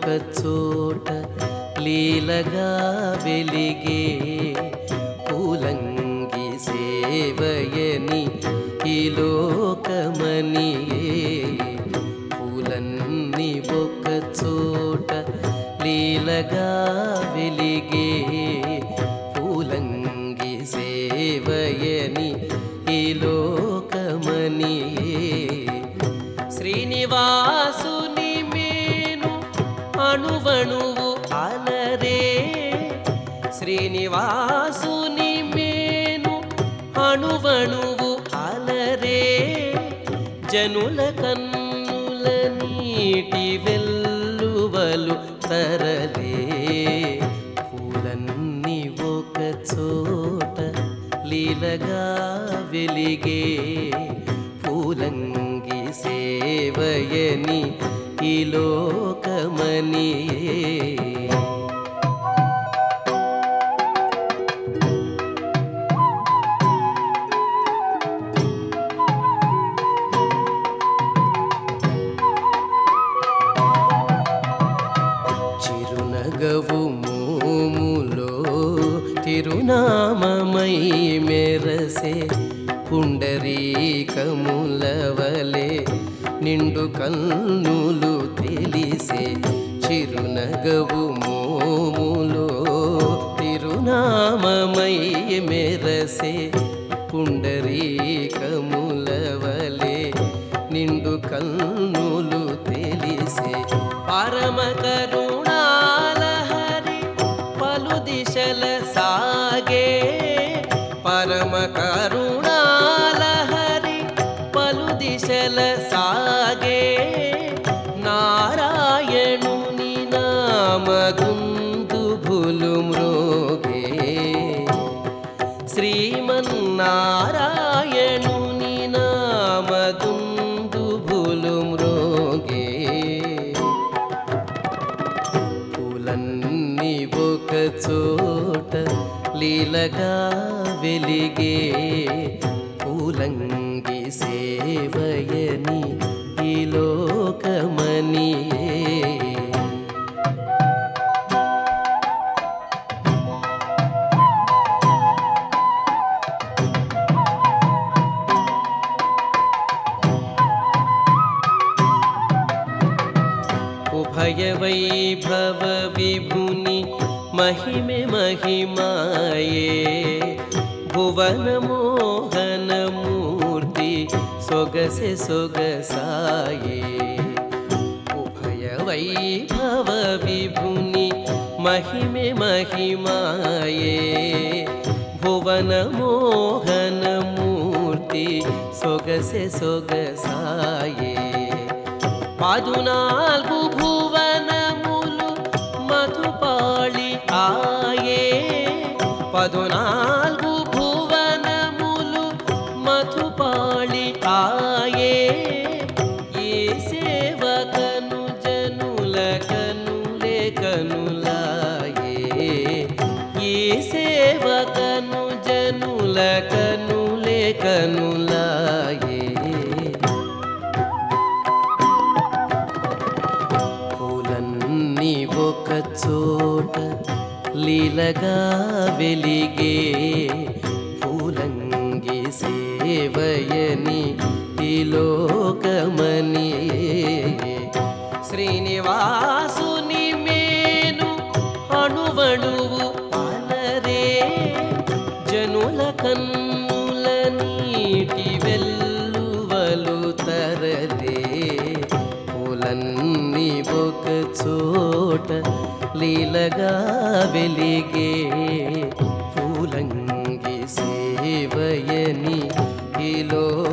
ఒక చోట లీలగా వెలిగే పూలంగి సేవయని ఈ లోకమనియే పూలన్నీ ఒక చోట లీలగా వెలిగే పూలంగి సేవయని ఈ లోకమనియే శ్రీనివాసుని మేను అణువణువు అలరే శ్రీనివాసుని మేను అణువణువు అలరే జనుల కన్నుల నీటి వెల్లువలు తరలే పూలన్నీ ఒక చోట లీలగా వెలిగే పూలంగి సేవయని ఈ లోకమనియే చిరునగవు మోములో తిరునామమై మెరసే పుండరీకములవలే నిండు కన్నులు తెలిసే చిరునగవు మోములో తిరునామమై మెరసే పుండరీకములవలే నిండు కన్నులు తెలిసే పరమ కరుణాల హరి పలు దిశల సాగే పరమ కరుణాల హరి పలు దిశల సాగే నారాయణుని నామగుందు భులు మ్రోగే శ్రీమన్నారాయణుని నామగుందు భులు మ్రోగే పూలన్నీ ఒక చోట లీలగా వెలిగే పూలంగి సేవయని ఈ లోకమనియే ఉభయ వైభవ విభుని మహిమె మహిమాయే భువన మోహన మూర్తి సొగసె సొగసాయే ఉభయ వైభవ విభుని మహిమె మహిమాయే భువన మోహన మూర్తి సొగసె సొగసాయే పదునాలుగు భువనములు మధుపాళి ఆయే పదునాలుగు భువనములు మధుపాళి ఆయే ఏ సేవకను జనుల కనులే కనులాయే ఏ సేవకను జనుల కనులే కనులాయే పూలన్నీ ఒక చోట లీలగా వెలిగే పూలంగి సేవయని ఈ లోకమనియే శ్రీనివాసుని మేను అణువణువు అలరే జనుల కన్నుల నీటి వెల్లువలు తరలే పూలన్నీ ఒక చోట లీలగా వెలిగే పూలంగి సేవయని ఈ లో